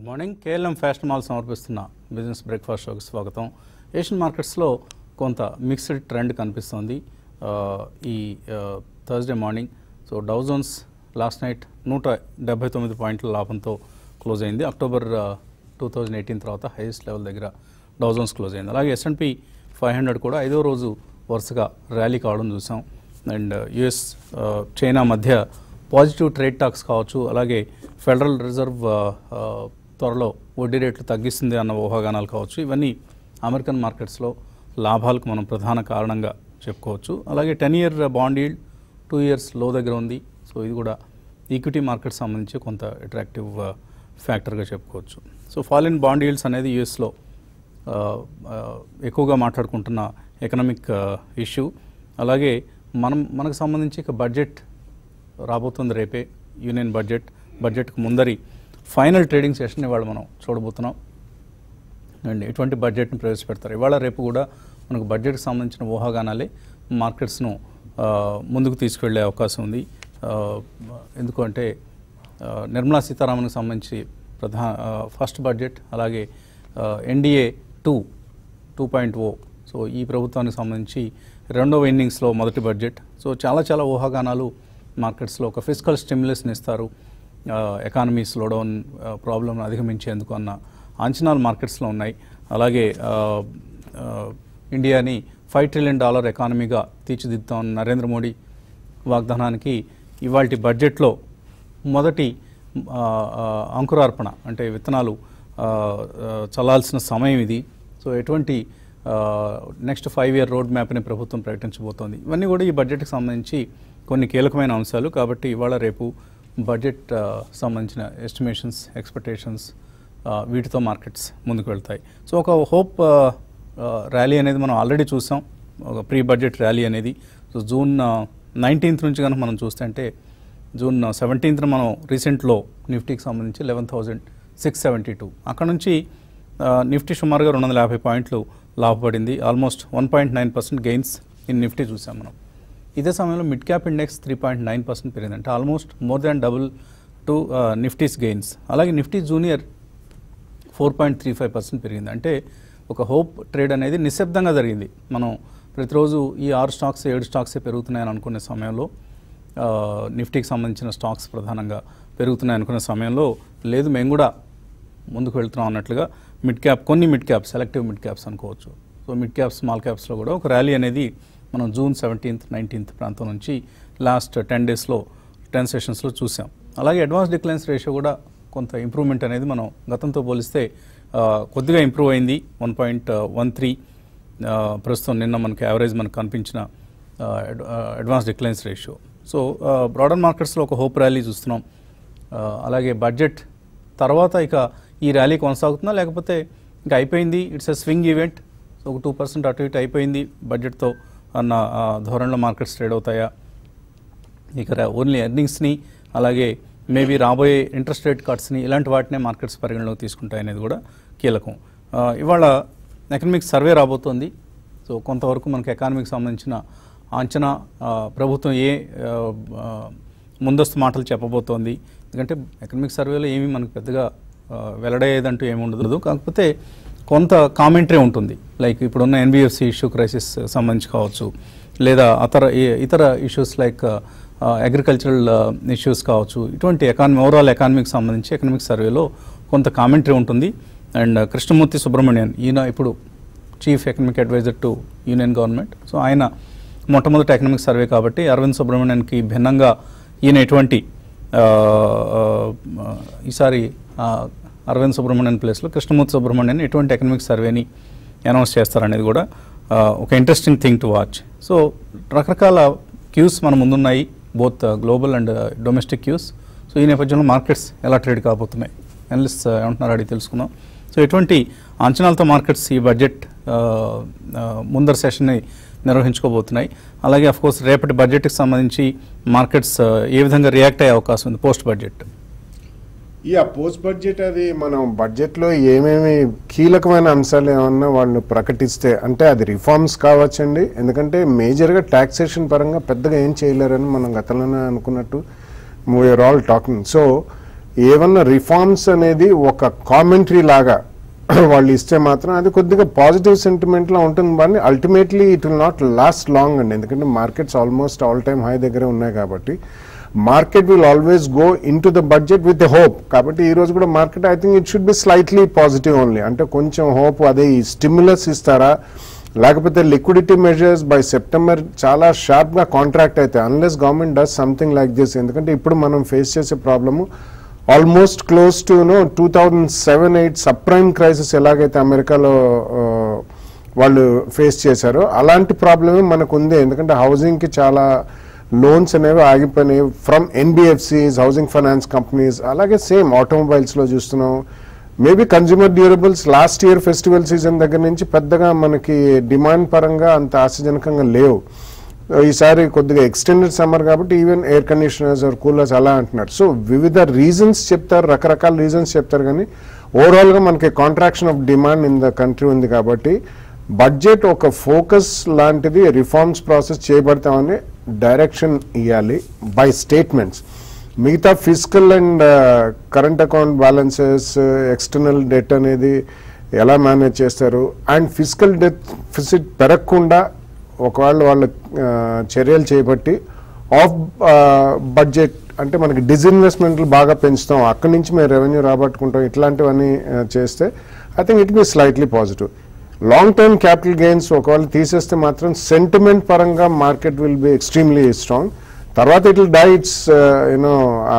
Morning KLM fashion mall సమర్పిస్తున్న business breakfast షోకి స్వాగతం ఏషియన్ మార్కెట్స్లో కొంత మిక్స్డ్ ట్రెండ్ కనిపిస్తోంది ఆ, ఈ Thursday morning so Dow Jones last night నూట డెబ్బై తొమ్మిది పాయింట్ల లాభంతో క్లోజ్ అయింది అక్టోబర్ టూ థౌజండ్ ఎయిటీన్ తర్వాత హైయెస్ట్ లెవెల్ దగ్గర డౌజోన్స్ క్లోజ్ అయింది అలాగే ఎస్ఎన్పి ఫైవ్ హండ్రెడ్ కూడా ఐదో రోజు వరుసగా ర్యాలీ కావడం చూసాం అండ్ యుఎస్ చైనా మధ్య పాజిటివ్ ట్రేడ్ టాక్స్ కావచ్చు అలాగే ఫెడరల్ రిజర్వ్ ఆ, ఆ, త్వరలో వడ్డీ రేట్లు తగ్గిస్తుంది అన్న ఊహాగానాలు కావచ్చు ఇవన్నీ అమెరికన్ మార్కెట్స్లో లాభాలకు మనం ప్రధాన కారణంగా చెప్పుకోవచ్చు అలాగే ten year bond yield two years లో దగ్గర ఉంది సో ఇది కూడా ఈక్విటీ మార్కెట్ సంబంధించి కొంత అట్రాక్టివ్ ఫ్యాక్టర్గా చెప్పుకోవచ్చు సో ఫాలిన్ బాండ్ ఈల్డ్స్ అనేది యుఎస్లో ఎక్కువగా మాట్లాడుకుంటున్న ఎకనామిక్ ఇష్యూ అలాగే మనం మనకు సంబంధించి ఇక బడ్జెట్ రాబోతుంది రేపే యూనియన్ బడ్జెట్ బడ్జెట్కు ముందరి ఫైనల్ ట్రేడింగ్ సెషన్ ఇవాళ మనం చూడబోతున్నాం అండ్ ఎటువంటి బడ్జెట్ని ప్రవేశపెడతారు ఇవాళ రేపు కూడా మనకు బడ్జెట్కి సంబంధించిన ఊహాగానాలే మార్కెట్స్ను ఆ, ముందుకు తీసుకెళ్లే అవకాశం ఉంది ఆ, ఎందుకంటే ఆ, నిర్మలా సీతారామన్కి సంబంధించి ప్రధా ఆ, ఫస్ట్ బడ్జెట్ అలాగే NDA two two point O so ఈ ప్రభుత్వానికి సంబంధించి రెండవ ఇన్నింగ్స్లో మొదటి బడ్జెట్ సో చాలా చాలా ఊహాగానాలు మార్కెట్స్లో ఒక ఫిజికల్ స్టిమ్యులస్ని ఇస్తారు ఎకానమీ స్లోడౌన్ ప్రాబ్లమ్ను అధిగమించేందుకు అన్న అంచనాలు మార్కెట్స్లో ఉన్నాయి అలాగే ఆ, ఆ, ఇండియాని ఫైవ్ ట్రిలియన్ డాలర్ ఎకానమీగా తీర్చిదిద్దామన్న నరేంద్ర మోడీ వాగ్దానానికి ఇవాళ బడ్జెట్లో మొదటి ఆ, ఆ, అంకురార్పణ అంటే విత్తనాలు ఆ, ఆ, చల్లాల్సిన సమయం ఇది సో ఎటువంటి నెక్స్ట్ ఫైవ్ ఇయర్ రోడ్ మ్యాప్ని ప్రభుత్వం ప్రకటించబోతోంది ఇవన్నీ కూడా ఈ బడ్జెట్కి సంబంధించి కొన్ని కీలకమైన అంశాలు కాబట్టి ఇవాళ రేపు బడ్జెట్ ఆ, సంబంధించిన ఎస్టిమేషన్స్ ఎక్స్పెక్టేషన్స్ వీటితో మార్కెట్స్ ముందుకు వెళ్తాయి సో ఒక హోప్ ర్యాలీ అనేది మనం ఆల్రెడీ చూసాం ఒక ప్రీ బడ్జెట్ ర్యాలీ అనేది సో జూన్ నైన్టీన్త్ నుంచి కనుక మనం చూస్తే అంటే జూన్ సెవెంటీన్త్న మనం రీసెంట్లో నిఫ్టీకి సంబంధించి eleven thousand six seventy two అక్కడ నుంచి ఆ, నిఫ్టీ సుమారుగా రెండు వందల యాభై పాయింట్లు లాభపడింది almost one point nine percent gains in Nifty చూసాం మనం ఇదే సమయంలో mid cap index three point nine percent పెరిగింది అంటే almost more than double to Nifty's gains అలాగే Nifty junior four point three five percent పెరిగింది అంటే ఒక హోప్ ట్రేడ్ అనేది నిశ్శబ్దంగా జరిగింది మనం ప్రతిరోజు ఈ ఆరు స్టాక్స్ ఏడు స్టాక్సే పెరుగుతున్నాయని అనుకునే సమయంలో ఆ, నిఫ్టీకి సంబంధించిన స్టాక్స్ ప్రధానంగా పెరుగుతున్నాయి అనుకునే సమయంలో లేదు మేము కూడా ముందుకు వెళ్తున్నాం అన్నట్లుగా మిడ్ క్యాప్ కొన్ని mid cap selective mid caps అనుకోవచ్చు సో మిడ్ క్యాప్స్ స్మాల్ క్యాప్స్లో కూడా ఒక ర్యాలీ అనేది మనం జూన్ సెవెంటీన్త్ నైన్టీన్త్ ప్రాంతం నుంచి లాస్ట్ టెన్ డేస్లో టెన్ సెషన్స్లో చూసాం అలాగే అడ్వాన్స్ డిక్లైన్స్ రేషియో కూడా కొంత ఇంప్రూవ్మెంట్ అనేది మనం గతంతో పోలిస్తే ఆ, కొద్దిగా ఇంప్రూవ్ అయింది వన్ పాయింట్ వన్ త్రీ ప్రస్తుతం నిన్న మనకి యావరేజ్ మనకు కనిపించిన advance declines ratio so broader మార్కెట్స్లో ఒక హోప్ ర్యాలీ చూస్తున్నాం ఆ, అలాగే బడ్జెట్ తర్వాత ఇక ఈ ర్యాలీ కొనసాగుతుందా లేకపోతే ఇంకా అయిపోయింది it's a swing event so ఒక టూ పర్సెంట్ అటు ఇటు అయిపోయింది బడ్జెట్తో అన్న ఆ, ధోరణిలో మార్కెట్స్ ట్రేడ్ అవుతాయా ఇక ఓన్లీ ఎర్నింగ్స్ని అలాగే మేబీ రాబోయే ఇంట్రెస్ట్ రేట్ కట్స్ని ఇలాంటి వాటినే మార్కెట్స్ పరిగణలోకి తీసుకుంటాయి అనేది కూడా కీలకం ఆ, ఇవాళ ఎకనామిక్ సర్వే రాబోతోంది సో కొంతవరకు మనకి ఎకానమీకి సంబంధించిన అంచనా ఆ, ప్రభుత్వం ఏ ఆ, ఆ, ముందస్తు మాటలు చెప్పబోతోంది ఎందుకంటే ఎకనామిక్ సర్వేలో ఏమీ మనకు పెద్దగా ఆ, వెల్లడయ్యేదంటూ ఏమి ఉండదు కాకపోతే కొంత కామెంటరీ ఉంటుంది లైక్ ఇప్పుడున్న ఎన్బిఎఫ్సి ఇష్యూ క్రైసిస్ సంబంధించి కావచ్చు లేదా అతర ఈ- ఇతర ఇష్యూస్ లైక్ అగ్రికల్చరల్ ఇష్యూస్ కావచ్చు ఇటువంటి ఎకానమీ ఓవరాల్ ఎకానమీకి సంబంధించి ఎకనామిక్ సర్వేలో కొంత కామెంటరీ ఉంటుంది అండ్ కృష్ణమూర్తి సుబ్రహ్మణ్యన్ ఈయన ఇప్పుడు chief economic adviser to union government so ఆయన మొట్టమొదటి ఎకనామిక్ సర్వే కాబట్టి అరవింద్ సుబ్రహ్మణ్యన్కి భిన్నంగా ఈయన ఎటువంటి ఆ, ఆ, ఈసారి ఆ, అరవింద్ సుబ్రహ్మణ్యన్ ప్లేస్లో కృష్ణమూర్తి సుబ్రహ్మణ్యన్ ఎటువంటి ఎకనామిక్ సర్వేని అనౌన్స్ చేస్తారనేది కూడా ఆ, ఒక interesting thing to watch so రకరకాల క్యూస్ మన ముందున్నాయి both global and domestic cues so ఈ నేపథ్యంలో మార్కెట్స్ ఎలా ట్రేడ్ కాబోతున్నాయి అనలిస్ట్ ఏమంటున్నారు అడిగి తెలుసుకుందాం సో ఎటువంటి అంచనాలతో మార్కెట్స్ ఈ బడ్జెట్ ఆ, ఆ, ముందర సెషన్ని నిర్వహించుకోబోతున్నాయి అలాగే అఫ్ కోర్స్ రేపటి బడ్జెట్కి సంబంధించి మార్కెట్స్ ఆ, ఏ విధంగా రియాక్ట్ అయ్యే అవకాశం ఉంది పోస్ట్ బడ్జెట్ ఈ ఆ పోస్ట్ బడ్జెట్ అది మనం బడ్జెట్లో ఏమేమి కీలకమైన అంశాలు ఏమన్నా వాళ్ళు ప్రకటిస్తే అంటే అది రిఫార్మ్స్ కావచ్చండి ఎందుకంటే మేజర్గా ట్యాక్సేషన్ పరంగా పెద్దగా ఏం చేయలేరని మనం గతంలోనే అనుకున్నట్టు వీఆర్ ఆల్ టాకింగ్ సో ఏమన్నా రిఫార్మ్స్ అనేది ఒక కామెంటరీ లాగా వాళ్ళు ఇస్తే మాత్రం అది కొద్దిగా పాజిటివ్ సెంటిమెంట్లో ఉంటుంది కానీ ultimately it will not last long అండి ఎందుకంటే markets almost all time high దగ్గర ఉన్నాయి కాబట్టి market will always go into the budget with a hope కాబట్టి ఈ రోజు కూడా market I think it should be slightly positive only అంటే కొంచెం హోప్ అదే ఈ స్టిమ్యులస్ ఇస్తారా లేకపోతే లిక్విడిటీ మెజర్స్ బై సెప్టెంబర్ చాలా షార్ప్గా కాంట్రాక్ట్ అయితే unless government does something like this ఎందుకంటే ఇప్పుడు మనం ఫేస్ చేసే problem almost close to no two thousand seven eight sub prime crisis ఎలాగైతే అమెరికాలో ఆ, వాళ్ళు ఫేస్ చేశారో అలాంటి ప్రాబ్లమే మనకు ఉంది ఎందుకంటే హౌసింగ్కి చాలా లోన్స్ అనేవి ఆగిపోయినాయి from NBFCs housing finance companies అలాగే సేమ్ ఆటోమొబైల్స్లో చూస్తున్నాం maybe consumer durables last year festival season దగ్గర నుంచి పెద్దగా మనకి డిమాండ్ పరంగా అంత ఆశాజనకంగా లేవు ఈసారి కొద్దిగా ఎక్స్టెండెడ్ సమ్మర్ కాబట్టి even air conditioners or coolers అలా అంటున్నారు సో వివిధ రీజన్స్ చెప్తారు రకరకాల రీజన్స్ చెప్తారు కానీ ఓవరాల్గా మనకి contraction of demand in the country ఉంది కాబట్టి బడ్జెట్ ఒక ఫోకస్ లాంటిది రిఫార్మ్స్ ప్రాసెస్ చేయబడతామని డైరెక్షన్ ఇవ్వాలి బై స్టేట్మెంట్స్ మిగతా physical and current account balances external debt అనేది ఎలా మేనేజ్ చేస్తారు అండ్ ఫిజికల్ డెఫిసిట్ పెరగకుండా ఒకవేళ వాళ్ళు ఆ, చర్యలు చేపట్టి ఆఫ్ బడ్జెట్ అంటే మనకి డిజిన్వెస్ట్మెంట్లు బాగా పెంచుతాం అక్కడి నుంచి మేము రెవెన్యూ రాబట్టుకుంటాం ఇట్లాంటివన్నీ ఆ, చేస్తే I think it be slightly positive long term capital gains ఒకవేళ తీసేస్తే మాత్రం సెంటిమెంట్ పరంగా market will be extremely strong తర్వాత it will die it's you know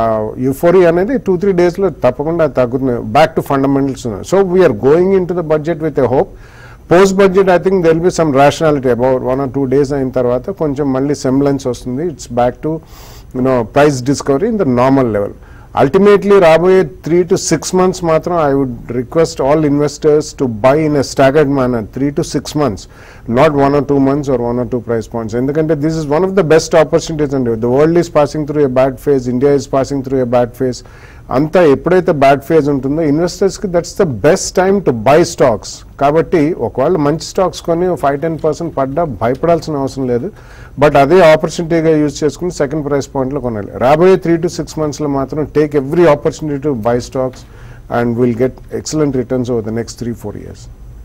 euphoria అనేది టూ త్రీ డేస్లో తప్పకుండా తగ్గుతుంది back to fundamentals so we're going into the budget with a hope post budget I think they'll be some rationality about one or two days అయిన తర్వాత కొంచెం మళ్ళీ semblance వస్తుంది it's back to you know price discovery in the normal level ultimately రాబోయే three to six months మాత్రం I would request all investors to buy in a staggered manner three to six months not one or two months or one or two price points ఎందుకంటే this is one of the best opportunities అండి the world is passing through a bad phase India is passing through a bad phase అంతా ఎప్పుడైతే bad phase ఉంటుందో ఇన్వెస్టర్స్కి that's the best time to buy stocks కాబట్టి ఒకవేళ మంచి stocks కొని five ten percent పడ్డా భయపడాల్సిన అవసరం లేదు బట్ అదే ఆపర్చునిటీగా యూజ్ చేసుకుని సెకండ్ ప్రైస్ పాయింట్లో కొనాలి రాబోయే త్రీ టు సిక్స్ మంత్స్లో మాత్రం take every opportunity to buy stocks and will get excellent returns over the next three four years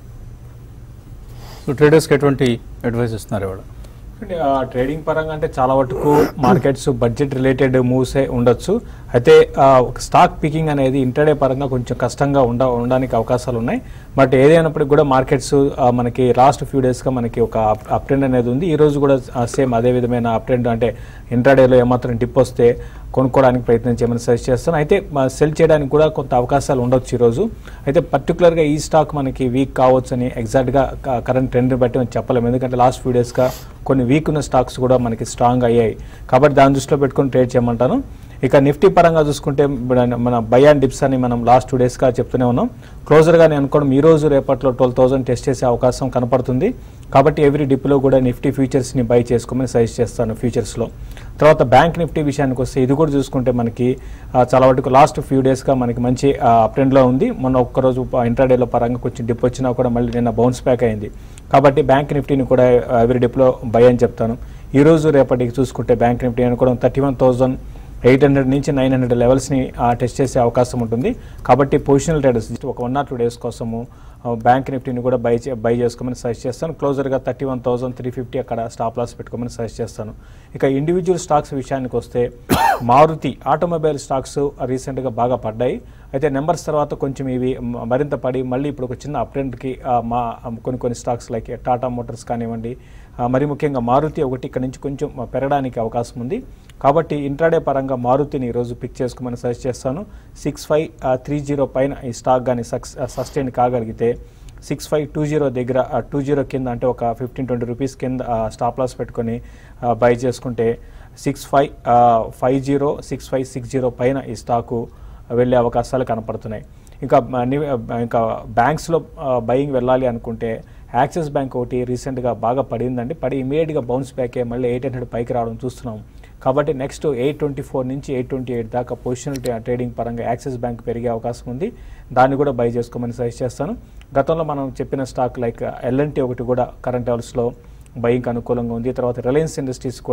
so ట్రేడర్స్కి ఎటువంటి అడ్వైస్ ఇస్తున్నారు ఇవాళ అంటే, ఆ, ట్రేడింగ్ పరంగా అంటే చాలా వరకు మార్కెట్స్ బడ్జెట్ రిలేటెడ్ మూవ్సే ఉండొచ్చు అయితే ఆ, ఒక స్టాక్ పికింగ్ అనేది ఇంటర్డే పరంగా కొంచెం కష్టంగా ఉండ ఉండడానికి అవకాశాలు ఉన్నాయి బట్ ఏదైనప్పటికీ కూడా మార్కెట్స్ ఆ, మనకి లాస్ట్ ఫ్యూ డేస్గా మనకి ఒక అప్ ట్రెండ్ అనేది ఉంది ఈ రోజు కూడా సేమ్ అదే విధమైన అప్ ట్రెండ్ అంటే ఇంటర్డేలో ఏమాత్రం డిప్ వస్తే కొనుక్కోవడానికి ప్రయత్నం చేయమని సజెస్ట్ చేస్తాను అయితే సెల్ చేయడానికి కూడా కొంత అవకాశాలు ఉండొచ్చు ఈరోజు అయితే పర్టికులర్గా ఈ స్టాక్ మనకి వీక్ కావచ్చు అని ఎగ్జాక్ట్గా కరెంట్ ట్రెండ్ని బట్టి మనం చెప్పలేము ఎందుకంటే లాస్ట్ ఫ్యూ డేస్గా కొన్ని వీక్ ఉన్న స్టాక్స్ కూడా మనకి స్ట్రాంగ్ అయ్యాయి కాబట్టి దాని దృష్టిలో పెట్టుకొని ట్రేడ్ చేయమంటాను ఇక నిఫ్టీ పరంగా చూసుకుంటే మన- మన బై అండ్ డిప్స్ అని మనం లాస్ట్ టూ డేస్గా చెప్తూనే ఉన్నాం క్లోజర్గా నేను అనుకోవడం ఈ రోజు రేపట్లో ట్వెల్వ్ థౌసండ్ టెస్ట్ చేసే అవకాశం కనపడుతుంది కాబట్టి ఎవ్రీ డిప్లో కూడా నిఫ్టీ ఫ్యూచర్స్ని బై చేసుకోమని సజెస్ట్ చేస్తాను ఫ్యూచర్స్లో తర్వాత బ్యాంక్ నిఫ్టీ విషయానికి వస్తే ఇది కూడా చూసుకుంటే మనకి ఆ, చాలా వరకు లాస్ట్ ఫ్యూ డేస్గా మనకి మంచి అప్ ట్రెండ్లో ఉంది మొన్న ఒక్కరోజు ఇంట్రాడేలో పరంగా కొంచెం డిప్ వచ్చినా కూడా మళ్ళీ నిన్న బౌన్స్ బ్యాక్ అయింది కాబట్టి బ్యాంక్ నిఫ్టీని కూడా ఎవ్రీ డిప్లో బై అని చెప్తాను ఈ రోజు రేపటికి చూసుకుంటే బ్యాంక్ నిఫ్టీ అని కూడా thirty one thousand eight hundred నుంచి నైన్ హండ్రెడ్ లెవెల్స్ని టెస్ట్ చేసే అవకాశం ఉంటుంది కాబట్టి పొజిషనల్ ట్రేడర్స్ ఒక వన్ ఆర్ టూ డేస్ కోసము ఆ, బ్యాంక్ నిఫ్టీని కూడా బై చే- బై చేసుకోమని సజెస్ట్ చేస్తాను క్లోజర్గా thirty one thousand three fifty అక్కడ స్టాప్ లాస్ పెట్టుకోమని సజెస్ట్ చేస్తాను ఇక ఇండివిజువల్ స్టాక్స్ విషయానికి వస్తే మారుతి ఆటోమొబైల్ స్టాక్స్ రీసెంట్గా బాగా పడ్డాయి అయితే నెంబర్స్ తర్వాత కొంచెం ఇవి మ- మరింత పడి మళ్ళీ ఇప్పుడు ఒక చిన్న అప్ ట్రెండ్కి మా కొన్ని కొన్ని స్టాక్స్ లైక్ టాటా మోటార్స్ కానివ్వండి ఆ, మరి ముఖ్యంగా మారుతి ఒకటి ఇక్కడ నుంచి కొంచెం పెరగడానికి అవకాశం ఉంది కాబట్టి ఇంట్రాడే పరంగా మారుతిని ఈరోజు పిక్ చేసుకోమని సజెస్ట్ చేస్తాను సిక్స్ ఫైవ్ త్రీ జీరో పైన ఈ స్టాక్ కానీ సక్స్ సస్టైన్ కాగలిగితే సిక్స్ ఫైవ్ టూ జీరో దగ్గర టూ జీరో కింద అంటే ఒక ఫిఫ్టీన్ ట్వంటీ రూపీస్ కింద స్టాప్ లాస్ పెట్టుకొని బై చేసుకుంటే six five five zero six five six zero పైన ఈ స్టాకు వెళ్ళే అవకాశాలు కనపడుతున్నాయి ఇంకా మ- ని- ఇంకా బ్యాంక్స్లో బయింగ్ వెళ్ళాలి అనుకుంటే యాక్సిస్ బ్యాంక్ ఒకటి రీసెంట్గా బాగా పడిందండి పడి ఇమీడియట్గా బౌన్స్ బ్యాక్ అయ్యి మళ్ళీ ఎయిట్ హండ్రెడ్ పైకి రావడం చూస్తున్నాం కాబట్టి నెక్స్ట్ ఎయిట్ ట్వంటీ ఫోర్ నుంచి ఎయిట్ ట్వంటీ ఎయిట్ దాకా పొజిషనల్ ట్రేడింగ్ పరంగా యాక్సిస్ బ్యాంక్ పెరిగే అవకాశం ఉంది దాన్ని కూడా బై చేసుకోమని సజెస్ట్ చేస్తాను గతంలో మనం చెప్పిన స్టాక్ లైక్ ఎల్ఎన్టీ ఒకటి కూడా కరెంట్ లెవెల్స్లో బయింగ్ అనుకూలంగా ఉంది తర్వాత రిలయన్స్ ఇండస్ట్రీస్ కూడా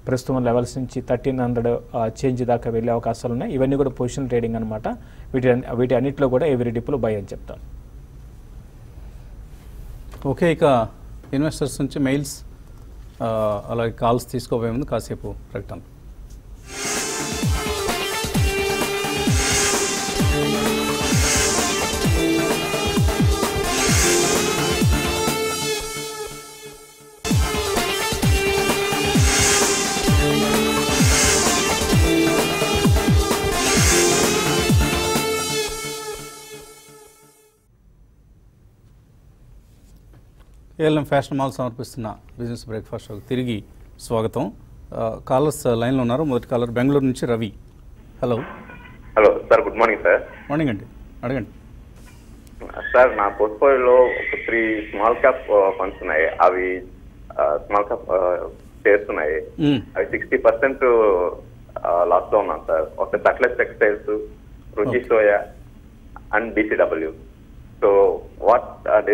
ప్రస్తుతం లెవెల్స్ నుంచి థర్టీన్ హండ్రెడ్ చేంజ్ దాకా వెళ్ళే అవకాశాలు ఉన్నాయి ఇవన్నీ కూడా పొజిషన్ ట్రేడింగ్ అనమాట వీటి అన్ని- వీటి అన్నింటిలో కూడా ఎవరి డిప్లో బై అని చెప్తాను ఓకే ఇక ఇన్వెస్టర్స్ నుంచి మెయిల్స్ ఆ, అలాగే కాల్స్ తీసుకోబోయే ముందు కాసేపు ప్రకటన ఏఎల్ఎం ఫ్యాషన్ మాల్ సమర్పిస్తున్న బిజినెస్ బ్రేక్ఫాస్ట్ షోకి తిరిగి స్వాగతం ఆ, కాలర్స్ లైన్లో ఉన్నారు మొదటి కాలర్ బెంగళూరు నుంచి Ravi hello hello sir good morning sir morning అండి అడగండి సార్ నా పోర్ట్ఫోలియోలో ఒక త్రీ స్మాల్ క్యాప్ ఫండ్స్ ఉన్నాయి అవి స్మాల్ క్యాప్ చేస్తున్నాయి మ్మ్. అవి సిక్స్టీ పర్సెంట్ లాస్ లో ఉన్నాను సార్ ఒక Sutlej textiles Ruchi Okay. Soya and DCW so what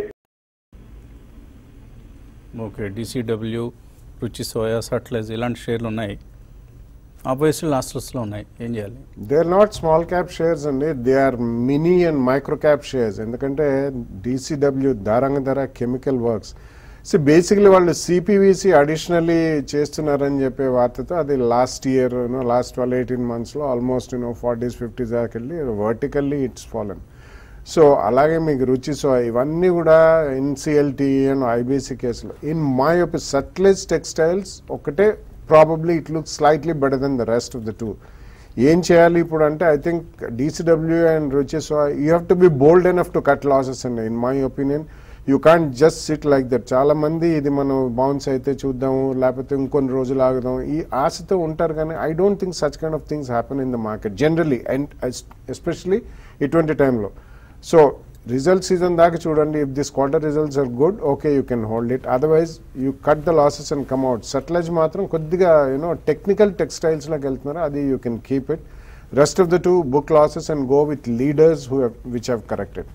okay DCW Ruchi soya Sutlej ఇలాంటి షేర్లు ఉన్నాయి ఆబ్వియస్లీ లాస్టర్స్లో ఉన్నాయి ఏం చేయాలి they are not small cap shares అండి they are mini and micro cap shares ఎందుకంటే DCW Dhrangadhra chemical works so basically వాళ్ళు సిపివిసి అడిషనల్లీ చేస్తున్నారని చెప్పే వార్తతో అది last year you know last twelve eighteen మంత్స్లో ఆల్మోస్ట్ యూనో ఫార్టీస్ ఫిఫ్టీస్ దాకా వెళ్ళి వర్టికల్లీ ఇట్స్ ఫాలన్ సో అలాగే మీకు రుచి సో ఇవన్నీ కూడా ఎన్సిఎల్టీ అండ్ ఐబీసీ కేసులు in my opinion Sutlej textiles ఒకటే probably it look slightly better than the rest of the two ఏం చేయాలి ఇప్పుడు అంటే I think DCW and Ruchi so you have to be bold enough to cut losses అండి in my opinion you can't just sit like that చాలా మంది ఇది మనం bounce అయితే చూద్దాము లేకపోతే ఇంకొన్ని రోజులు ఆగుదాం ఈ ఆశతో ఉంటారు కానీ I don't think such kind of things happen in the market generally and especially ఇటువంటి టైంలో సో రిజల్ట్ సీజన్ దాకా చూడండి if this quarter results are good okay you can hold it otherwise you cut the losses and come out Sutlej మాత్రం కొద్దిగా you know technical టెక్స్టైల్స్లోకి వెళ్తున్నారు అది you can keep it rest of the two book losses and go with leaders who which have corrected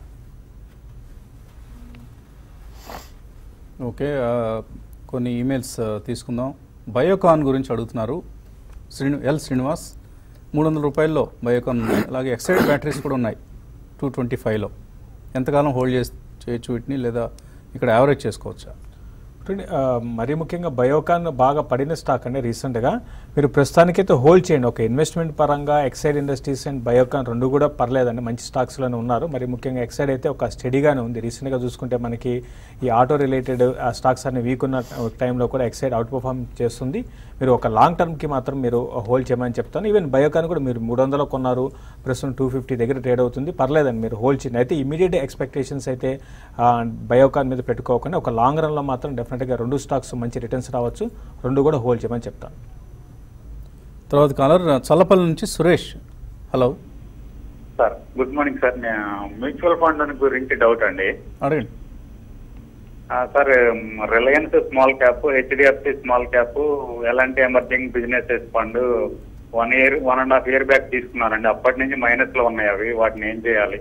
okay ఆ, కొన్ని emails ఆ, తీసుకుందాం బయోకాన్ గురించి అడుగుతున్నారు శ్రీను ఎల్ శ్రీనివాస్ మూడు వందల రూపాయల్లో బయోకాన్ ఉన్నాయి అలాగే ఎక్సైడ్ బ్యాటరీస్ కూడా ఉన్నాయి టూ ట్వంటీ ఫైవ్లో ఎంతకాలం హోల్డ్ చేసి చేయొచ్చు వీటిని లేదా ఇక్కడ యావరేజ్ చేసుకోవచ్చా చూడండి, ఆ, మరీ ముఖ్యంగా బయోకాన్ బాగా పడిన స్టాక్ అండి రీసెంట్గా మీరు ప్రస్తుతానికైతే హోల్డ్ చేయండి ఒక ఇన్వెస్ట్మెంట్ పరంగా ఎక్సైడ్ ఇండస్ట్రీస్ అండ్ బయోకాన్ రెండు కూడా పర్లేదండి మంచి స్టాక్స్లోనే ఉన్నారు మరి ముఖ్యంగా ఎక్సైడ్ అయితే ఒక స్టడీగానే ఉంది రీసెంట్గా చూసుకుంటే మనకి ఈ ఆటో రిలేటెడ్ స్టాక్స్ అన్ని వీక్ ఉన్న టైంలో కూడా ఎక్సైడ్ అవుట్ పర్ఫామ్ చేస్తుంది మీరు ఒక లాంగ్ టర్మ్కి మాత్రం మీరు హోల్డ్ చేయమని చెప్తాను ఈవెన్ బయోకాన్ కూడా మీరు మూడు వందలు కొన్నారు ప్రస్తుతం టూ ఫిఫ్టీ దగ్గర ట్రేడ్ అవుతుంది పర్లేదండి మీరు హోల్డ్ చేయండి అయితే ఇమీడియట్ ఎక్స్పెక్టేషన్స్ అయితే ఆ, బయోకాన్ మీద పెట్టుకోకుండా ఒక లాంగ్ రన్లో మాత్రం డెఫినెట్గా రెండు స్టాక్స్ మంచి రిటర్న్స్ రావచ్చు రెండు కూడా హోల్డ్ చేయమని చెప్తాను తర్వాత కాలర్ చల్లపల్లి నుంచి Suresh hello sir good morning sir నేను మ్యూచువల్ ఫండ్ గురించి డౌట్ అండి అడగండి ఆ, sir Reliance small cap HDFC small cap ఎలాంటి emerging businesses fund one year one and half year back తీసుకున్నానండి అప్పటి నుంచి మైనస్ లో ఉన్నాయి అవి వాటిని ఏం చేయాలి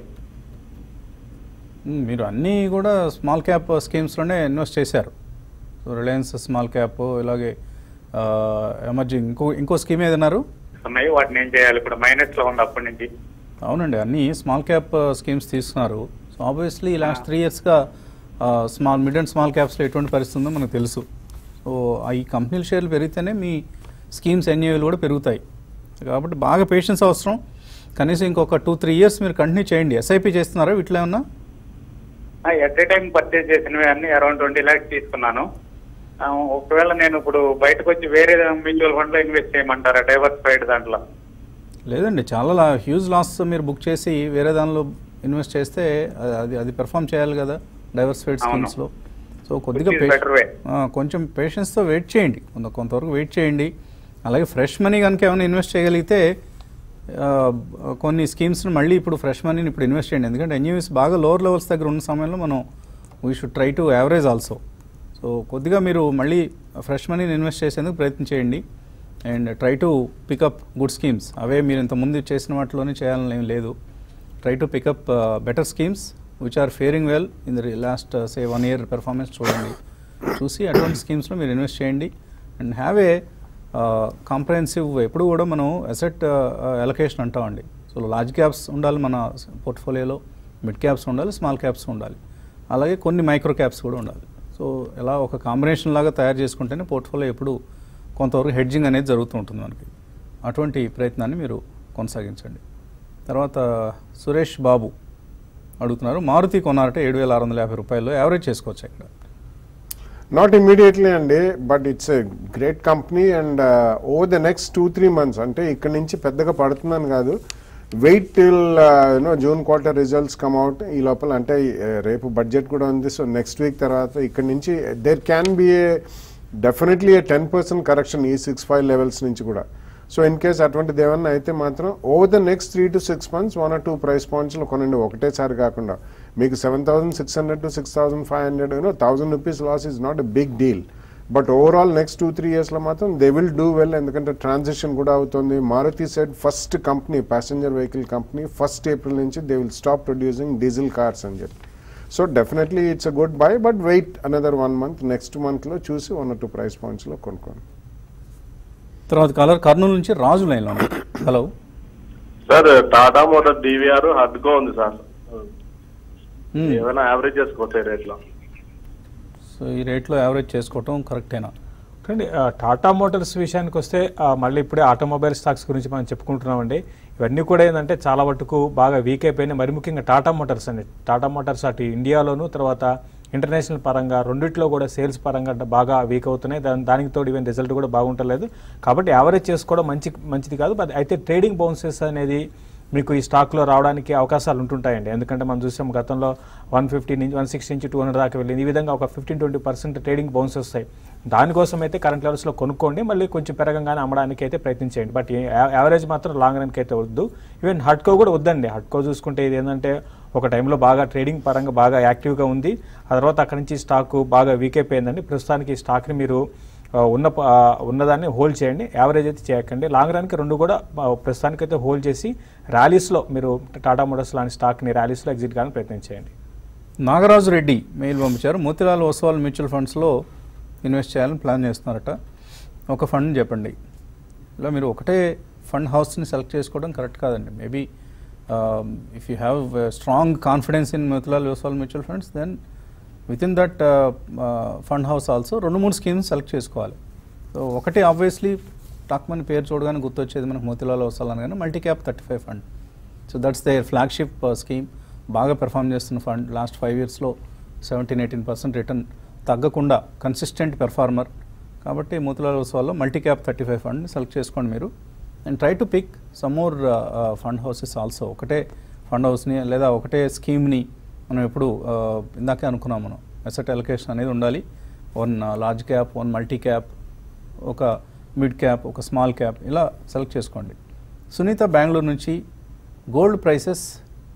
మ్, మీరు అన్నీ కూడా స్మాల్ క్యాప్ స్కీమ్స్లోనే ఇన్వెస్ట్ చేశారు సో రిలయన్స్ స్మాల్ క్యాప్ ఇలాగే ఎమర్జింగ్ ఇంకో ఇంకో స్కీమ్ ఏదన్నారు ఉన్నాయి వాటిని ఏం చేయాలి ఇప్పుడు మైనస్ లో ఉంది అప్పటి నుంచి అవునండి అన్ని స్మాల్ క్యాప్ స్కీమ్స్ తీసుకున్నారు సో ఆబ్వియస్లీ లాస్ట్ త్రీ ఇయర్స్గా స్మాల్ మిడ్ అండ్ స్మాల్ క్యాప్స్లో ఎటువంటి పరిస్థితి ఉందో మనకు తెలుసు సో ఆ ఈ కంపెనీల షేర్లు పెరిగితేనే మీ స్కీమ్స్ ఎన్ఏలు కూడా పెరుగుతాయి కాబట్టి బాగా పేషెన్స్ అవసరం కనీసం ఇంకొక టూ త్రీ ఇయర్స్ మీరు కంటిన్యూ చేయండి ఎస్ఐపి చేస్తున్నారా వీటిలో ఏమన్నా ఎట్ ఏ టైం పర్చేజ్ చేసినవి అన్ని అరౌండ్ ట్వంటీ ల్యాక్స్ తీసుకున్నాను ఆ, ఒకవేళ నేను ఇప్పుడు బయటకు వచ్చి వేరే మ్యూచువల్ ఫండ్ లో ఇన్వెస్ట్ చేయమంటారా డైవర్సిఫైడ్ దాంట్లో లేదండి చాలా హ్యూజ్ లాస్ మీరు బుక్ చేసి వేరే దానిలో ఇన్వెస్ట్ చేస్తే అది- అది అది పెర్ఫామ్ చేయాలి కదా డైవర్సిఫైడ్ అవును. స్కీమ్స్లో సో కొద్దిగా Which is పేష- better way. ఆ, కొంచెం పేషెన్స్తో వెయిట్ చేయండి కొంత కొంతవరకు వెయిట్ చేయండి అలాగే ఫ్రెష్ మనీ కనుక ఏమైనా ఇన్వెస్ట్ చేయగలిగితే ఆ, కొన్ని స్కీమ్స్ని మళ్ళీ ఇప్పుడు ఫ్రెష్ మనీని ఇప్పుడు ఇన్వెస్ట్ చేయండి ఎందుకంటే ఎన్యూఎస్ బాగా లోవర్ లెవెల్స్ దగ్గర ఉన్న సమయంలో మనం we should try to average also so కొద్దిగా మీరు మళ్ళీ ఫ్రెష్ మనీని ఇన్వెస్ట్ చేసేందుకు ప్రయత్నం చేయండి and try to pick up good schemes అవే మీరు ఇంతకుముందు చేసిన వాటిలోనే చేయాలని ఏం లేదు try to pick up better schemes which are faring well in the last say one year performance చూడండి చూసి అటువంటి స్కీమ్స్లో మీరు ఇన్వెస్ట్ చేయండి అండ్ హ్యావ్ ఏ కాంప్రహెన్సివ్ ఎప్పుడు కూడా మనం అసెట్ ఎలకేషన్ అంటామండి సో లార్జ్ క్యాప్స్ ఉండాలి మన పోర్ట్ఫోలియోలో మిడ్ క్యాప్స్ ఉండాలి స్మాల్ క్యాప్స్ ఉండాలి అలాగే కొన్ని మైక్రో క్యాప్స్ కూడా ఉండాలి సో ఇలా ఒక కాంబినేషన్ లాగా తయారు చేసుకుంటేనే పోర్ట్ఫోలియో ఎప్పుడు కొంతవరకు హెడ్జింగ్ అనేది జరుగుతూ ఉంటుంది మనకి అటువంటి ప్రయత్నాన్ని మీరు కొనసాగించండి తర్వాత సురేష్ బాబు అడుగుతున్నారు మారుతి కొన్నారంటే ఏడు వేల ఆరు వందల యాభై రూపాయలు యావరేజ్ చేసుకోవచ్చు ఇక్కడ నాట్ ఇమీడియట్లీ అండి but it's a great company and over the next two three months అంటే ఇక్కడ నుంచి పెద్దగా పడుతుందని కాదు wait till you know June quarter results come out ఈ లోపల అంటే uh, రేపు బడ్జెట్ కూడా ఉంది సో నెక్స్ట్ వీక్ తర్వాత ఇక్కడ నుంచి there can be a definitely a ten percent correction ఈ సిక్స్ ఫైవ్ లెవెల్స్ నుంచి కూడా సో ఇన్ కేస్ అటువంటిది ఏమన్నా అయితే మాత్రం over the next three to six months one or two price పాయింట్స్లో కొనండి ఒకటేసారి కాకుండా మీకు seven thousand six hundred to six thousand five hundred you know thousand rupees loss is not a big deal but overall next two three ఇయర్స్లో మాత్రం they will do well ఎందుకంటే transition కూడా అవుతుంది Maruti said first company passenger vehicle company first April నుంచి they will stop producing diesel cars అని చెప్పి so definitely it's a good buy but wait another one month next మంత్లో చూసి one or two price పాయింట్స్లో కొనుక్కోండి తర్వాత కలర్ కర్నూలు నుంచి రాజు లైన్లో ఉన్నారు. Hello sir Tata motor DVR హడ్కో ఉంది సార్ మ్మ్. ఏమైనా యావరేజ్ చేసుకోవచ్చు ఈ రేట్లో సో ఈ రేట్లో యావరేజ్ చేసుకోవటం కరెక్టేనా చూడండి ఆ, టాటా మోటార్స్ విషయానికి వస్తే ఆ, మళ్ళీ ఇప్పుడే ఆటోమొబైల్ స్టాక్స్ గురించి మనం చెప్పుకుంటున్నామండి ఇవన్నీ కూడా ఏంటంటే చాలా మటుకు బాగా వీక్ అయిపోయినాయి మరి ముఖ్యంగా టాటా మోటార్స్ అండి టాటా మోటార్స్ అటు ఇండియాలోను తర్వాత ఇంటర్నేషనల్ పరంగా రెండిట్లో కూడా సేల్స్ పరంగా బాగా వీక్ అవుతున్నాయి దాని దానికి తోడు ఈవెన్ రిజల్ట్ కూడా బాగుంటలేదు కాబట్టి యావరేజ్ చేసుకోవడం మంచి మంచిది కాదు బట్ అయితే ట్రేడింగ్ బౌన్సెస్ అనేది మీకు ఈ స్టాక్లో రావడానికి అవకాశాలు ఉంటుంటాయండి ఎందుకంటే మనం చూసాం గతంలో వన్ ఫిఫ్టీ నుంచి వన్ సిక్స్టీ నుంచి టూ హండ్రెడ్ దాకా వెళ్ళింది ఈ విధంగా ఒక fifteen twenty percent trading bounce వస్తాయి దానికోసం అయితే కరెంట్ లెవెల్స్లో కొనుక్కోండి మళ్ళీ కొంచెం పెరగంగానే అమ్మడానికి అయితే ప్రయత్నించండి బట్ యావరేజ్ మాత్రం లాంగ్ రన్కి అయితే వద్దు ఈవెన్ హట్కో కూడా వద్దండి హట్కో చూసుకుంటే ఇది ఏంటంటే ఒక టైంలో బాగా ట్రేడింగ్ పరంగా బాగా యాక్టివ్గా ఉంది ఆ తర్వాత అక్కడి నుంచి స్టాక్ బాగా వీక్ అయిపోయిందండి ప్రస్తుతానికి ఈ స్టాక్ని మీరు ఆ, ఉన్న ప- ఆ, ఉన్నదాన్ని హోల్డ్ చేయండి యావరేజ్ అయితే చేయకండి లాంగ్ రన్కి రెండు కూడా ఆ, ప్రస్తుతానికి అయితే హోల్డ్ చేసి ర్యాలీస్లో మీరు టాటా మోటార్స్ లాంటి స్టాక్ని ర్యాలీస్లో ఎగ్జిట్ కానీ ప్రయత్నం చేయండి నాగరాజు రెడ్డి మెయిల్ పంపించారు మోతిలాల్ ఓస్వాల్ మ్యూచువల్ ఫండ్స్లో ఇన్వెస్ట్ చేయాలని ప్లాన్ చేస్తున్నారట ఒక ఫండ్ చెప్పండి ఇలా మీరు ఒకటే ఫండ్ హౌస్ని సెలెక్ట్ చేసుకోవడం కరెక్ట్ కాదండి maybe if you have strong confidence in Motilal Oswal mutual funds then with in that fund house also రెండు మూడు స్కీమ్స్ సెలెక్ట్ చేసుకోవాలి సో ఒకటి ఆబ్వియస్లీ టాక్మన్ పేరు చూడగానే గుర్తొచ్చేది మనకు మోతిలాల్ ఓస్వాల్ అనగానే multi cap thirty five fund so that's their flagship scheme బాగా పెర్ఫామ్ చేస్తున్న ఫండ్ లాస్ట్ ఫైవ్ ఇయర్స్లో సెవెంటీన్ ఎయిటీన్ పర్సెంట్ రిటర్న్ తగ్గకుండా కన్సిస్టెంట్ పెర్ఫార్మర్ కాబట్టి మోతిలాల్ ఓస్వాల్లో multi cap thirty five fund select చేసుకోండి మీరు and try to pick some more fund houses also ఒకటే fund హౌస్ని లేదా ఒకటే స్కీమ్ని మనం ఎప్పుడు uh, ఇందాకే అనుకున్నాం మనం అసెట్ అలొకేషన్ అనేది ఉండాలి one large cap one multi cap ఒక మిడ్ క్యాప్ ఒక స్మాల్ క్యాప్ ఇలా సెలెక్ట్ చేసుకోండి సునీత బెంగళూరు నుంచి గోల్డ్ ప్రైసెస్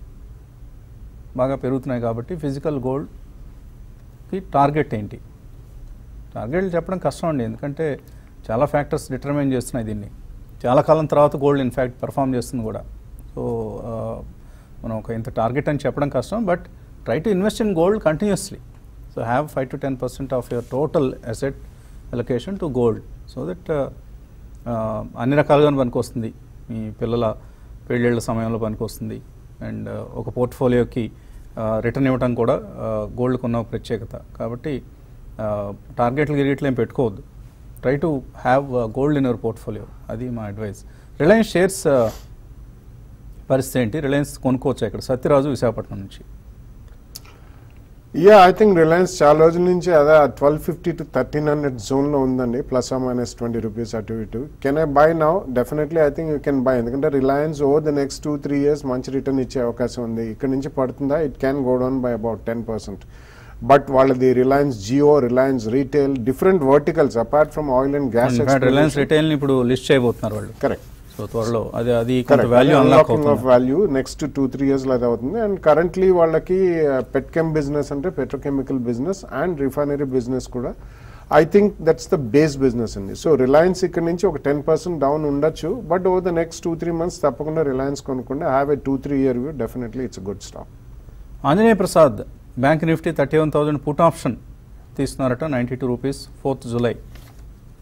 బాగా పెరుగుతున్నాయి కాబట్టి ఫిజికల్ గోల్డ్కి టార్గెట్ ఏంటి టార్గెట్లు చెప్పడం కష్టం అండి ఎందుకంటే చాలా ఫ్యాక్టర్స్ డిటర్మైన్ చేస్తున్నాయి దీన్ని చాలా కాలం తర్వాత గోల్డ్ ఇన్ఫ్యాక్ట్ పెర్ఫామ్ చేస్తుంది కూడా సో ఆ, మనం ఒక ఇంత టార్గెట్ అని చెప్పడం కష్టం but try to invest in gold continuously so have five to ten percent of your total asset allocation to gold so that అన్ని రకాలుగా పనికొస్తుంది మీ పిల్లల పెళ్ళిళ్ళ సమయంలో పనికొస్తుంది అండ్ ఒక పోర్ట్ఫోలియోకి రిటర్న్ ఇవ్వడం కూడా గోల్డ్కి ఉన్న ఒక ప్రత్యేకత కాబట్టి టార్గెట్లు గిరిగెట్లు ఏం పెట్టుకోవద్దు try to have gold in your portfolio అది మా అడ్వైస్ రిలయన్స్ షేర్స్ పరిస్థితి ఏంటి రిలయన్స్ కొనుక్కోవచ్చు ఇక్కడ సత్యరాజు విశాఖపట్నం నుంచి యా ఐ థింక్ రిలయన్స్ చాలా రోజుల నుంచి అదే twelve fifty to thirteen hundred జోన్లో ఉందండి ప్లస్ ఆ మైనస్ ట్వంటీ రూపీస్ అటు ఇటు can I buy now definitely I think you can buy ఎందుకంటే Reliance over the next two three years మంచి రిటర్న్ ఇచ్చే అవకాశం ఉంది ఇక్కడ నుంచి పడుతుందా it can go down by about ten percent but వాళ్ళది Reliance Jio Reliance retail different verticals apart from oil and gas Reliance రిటైల్ని ఇప్పుడు లిస్ట్ చేయబోతున్నారు వాళ్ళు కరెక్ట్ సో త్వరలో అది అది కొంత వాల్యూ అన్లాక్ ఆఫ్ అవుతుంది value next two three years లో అది అవుతుంది అండ్ కరెంట్లీ వాళ్ళకి పెట్కెమ్ బిజినెస్ అంటే petrochemical business and refinery business కూడా I think that's the base business అండి సో రిలయన్స్ ఇక్కడ నుంచి ఒక టెన్ పర్సెంట్ డౌన్ ఉండొచ్చు but over the next two three months తప్పకుండా రిలయన్స్ కొనుక్కోండి have a two three year view definitely it's good stock Anjaneya Prasad bank Nifty thirty one thousand put option తీస్తున్నారట ninety two rupees fourth July so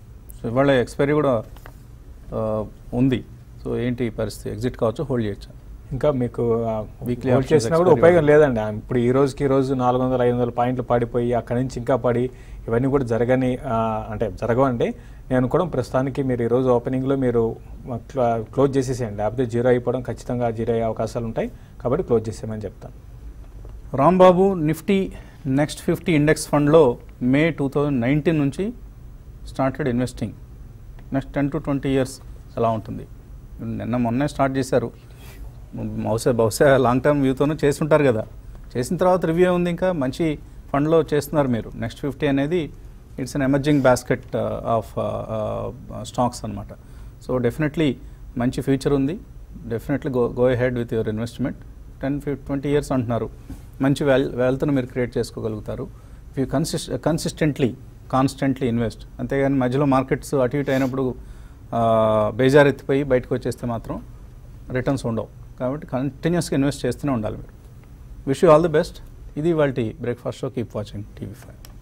ఇవాళ expiry కూడా ఆ, ఉంది so ఏంటి పరిస్థితి exit కావచ్చు హోల్డ్ చేయొచ్చు ఇంకా మీకు Weekly హోల్డ్ options చేసినా కూడా expiry ఉపయోగం కూడా. లేదండి ఆ, ఇప్పుడు ఈ రోజుకి ఈ రోజు నాలుగు వందల ఐదు వందల పాయింట్లు పడిపోయి అక్కడి నుంచి ఇంకా పడి ఇవన్నీ కూడా జరగని ఆ, అంటే జరగవండి నేను అనుకోవడం ప్రస్తుతానికి మీరు ఈ రోజు ఓపెనింగ్లో మీరు క్లో- క్లోజ్ చేసేసేయండి లేకపోతే జీరో అయిపోవడం ఖచ్చితంగా జీరో అయ్యే అవకాశాలు ఉంటాయి కాబట్టి క్లోజ్ చేసేయమని చెప్తాను Rambabu Nifty next fifty index ఫండ్లో మే టూ థౌజండ్ నైన్టీన్ నుంచి started investing next ten to twenty years ఎలా ఉంటుంది నిన్న మొన్నే స్టార్ట్ చేశారు బహుశా బహుశా లాంగ్ టర్మ్ వ్యూతోనూ చేస్తుంటారు కదా చేసిన తర్వాత రివ్యూ ఉంది ఇంకా మంచి ఫండ్లో చేస్తున్నారు మీరు నెక్స్ట్ ఫిఫ్టీ అనేది it's an emerging basket of stocks అనమాట సో డెఫినెట్లీ మంచి ఫ్యూచర్ ఉంది definitely go go ahead with your investment ten fif twenty years అంటున్నారు మంచి వెల్ వెల్త్ను మీరు క్రియేట్ చేసుకోగలుగుతారు if you consis consistently constantly invest అంతేగాని మధ్యలో మార్కెట్స్ అటు ఇటు అయినప్పుడు ఆ, బేజారెత్తిపోయి బయటకు వచ్చేస్తే మాత్రం రిటర్న్స్ ఉండవు కాబట్టి కంటిన్యూస్గా ఇన్వెస్ట్ చేస్తూనే ఉండాలి మీరు wish you all the best ఇది వాళ్ళ breakfast show keep watching TV five